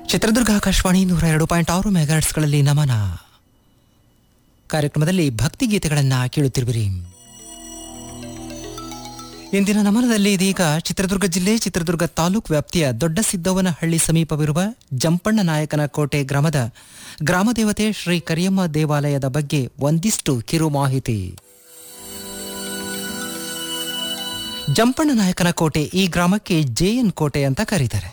ಚಿತ್ರದುರ್ಗ ಆಕಾಶವಾಣಿ ನೂರ ಎರಡು ಪಾಯಿಂಟ್ ಆರು ಮೆಗಾಟ್ಸ್ಗಳಲ್ಲಿ ನಮನ ಕಾರ್ಯಕ್ರಮದಲ್ಲಿ ಭಕ್ತಿಗೀತೆಗಳನ್ನು ಕೇಳುತ್ತಿರುವಿರಿ ಇಂದಿನ ನಮನದಲ್ಲಿ ಇದೀಗ ಚಿತ್ರದುರ್ಗ ಜಿಲ್ಲೆ ಚಿತ್ರದುರ್ಗ ತಾಲೂಕು ವ್ಯಾಪ್ತಿಯ ದೊಡ್ಡ ಸಿದ್ದವ್ವನಹಳ್ಳಿ ಸಮೀಪವಿರುವ ಜಂಪಣ್ಣ ನಾಯಕನ ಕೋಟೆ ಗ್ರಾಮದ ಗ್ರಾಮದೇವತೆ ಶ್ರೀ ಕರಿಯಮ್ಮ ದೇವಾಲಯದ ಬಗ್ಗೆ ಒಂದಿಷ್ಟು ಕಿರು ಮಾಹಿತಿ ಜಂಪಣ್ಣ ನಾಯಕನ ಕೋಟೆ ಈ ಗ್ರಾಮಕ್ಕೆ ಜೆಎನ್ ಕೋಟೆ ಅಂತ ಕರೀತಾರೆ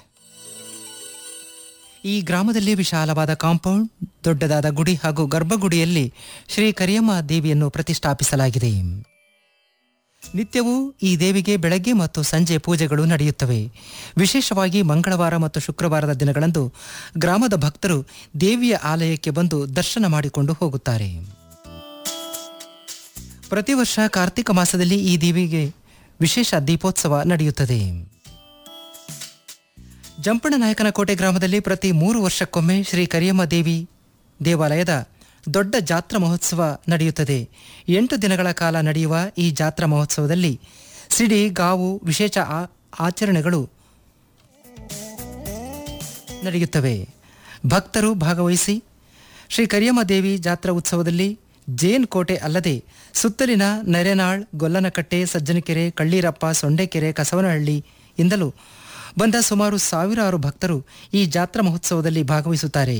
ಈ ಗ್ರಾಮದಲ್ಲಿ ವಿಶಾಲವಾದ ಕಾಂಪೌಂಡ್ ದೊಡ್ಡದಾದ ಗುಡಿ ಹಾಗೂ ಗರ್ಭಗುಡಿಯಲ್ಲಿ ಶ್ರೀ ಕರಿಯಮ್ಮ ದೇವಿಯನ್ನು ಪ್ರತಿಷ್ಠಾಪಿಸಲಾಗಿದೆ ನಿತ್ಯವೂ ಈ ದೇವಿಗೆ ಬೆಳಗ್ಗೆ ಮತ್ತು ಸಂಜೆ ಪೂಜೆಗಳು ನಡೆಯುತ್ತವೆ ವಿಶೇಷವಾಗಿ ಮಂಗಳವಾರ ಮತ್ತು ಶುಕ್ರವಾರದ ದಿನಗಳಂದು ಗ್ರಾಮದ ಭಕ್ತರು ದೇವಿಯ ಆಲಯಕ್ಕೆ ಬಂದು ದರ್ಶನ ಮಾಡಿಕೊಂಡು ಹೋಗುತ್ತಾರೆ ಪ್ರತಿ ವರ್ಷ ಕಾರ್ತಿಕ ಮಾಸದಲ್ಲಿ ಈ ದೇವಿಗೆ ವಿಶೇಷ ದೀಪೋತ್ಸವ ನಡೆಯುತ್ತದೆ ಜಂಪಣ್ಣ ನಾಯಕನ ಕೋಟೆ ಗ್ರಾಮದಲ್ಲಿ ಪ್ರತಿ ಮೂರು ವರ್ಷಕ್ಕೊಮ್ಮೆ ಶ್ರೀ ಕರಿಯಮ್ಮ ದೇವಿ ದೇವಾಲಯದ ದೊಡ್ಡ ಜಾತ್ರಾ ಮಹೋತ್ಸವ ನಡೆಯುತ್ತದೆ ಎಂಟು ದಿನಗಳ ಕಾಲ ನಡೆಯುವ ಈ ಜಾತ್ರಾ ಮಹೋತ್ಸವದಲ್ಲಿ ಸಿಡಿ ಗಾವು ವಿಶೇಷ ಆ- ಆಚರಣೆಗಳು ನಡೆಯುತ್ತವೆ ಭಕ್ತರು ಭಾಗವಹಿಸಿ ಶ್ರೀ ಕರಿಯಮ್ಮ ದೇವಿ ಜಾತ್ರಾ ಉತ್ಸವದಲ್ಲಿ ಜೇನ್ ಕೋಟೆ ಅಲ್ಲದೆ ಸುತ್ತಲಿನ ನೆರೆನಾಳ್ ಗೊಲ್ಲನಕಟ್ಟೆ ಸಜ್ಜನಕೆರೆ ಕಳ್ಳೀರಪ್ಪ ಸೊಂಡೆಕೆರೆ ಕಸವನಹಳ್ಳಿ ಇಂದಲೂ ಬಂದ ಸುಮಾರು ಸಾವಿರಾರು ಭಕ್ತರು ಈ ಜಾತ್ರಾ ಮಹೋತ್ಸವದಲ್ಲಿ ಭಾಗವಹಿಸುತ್ತಾರೆ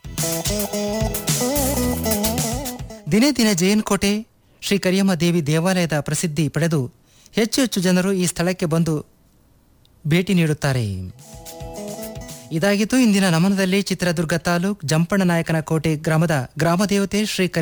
ದಿನೇ ದಿನೇ ಜೇನ್ ಕೋಟೆ ಶ್ರೀ ಕರಿಯಮ್ಮ ದೇವಿ ದೇವಾಲಯದ ಪ್ರಸಿದ್ಧಿ ಪಡೆದು ಹೆಚ್ಚು ಹೆಚ್ಚು ಜನರು ಈ ಸ್ಥಳಕ್ಕೆ ಬಂದು ಭೇಟಿ ನೀಡುತ್ತಾರೆ ಇದಾಗಿತ್ತು ಇಂದಿನ ನಮನದಲ್ಲಿ ಚಿತ್ರದುರ್ಗ ತಾಲೂಕ್ ಜಂಪಣ್ಣ ನಾಯಕನ ಕೋಟೆ ಗ್ರಾಮದ ಗ್ರಾಮದೇವತೆ ಶ್ರೀ ಕರಿ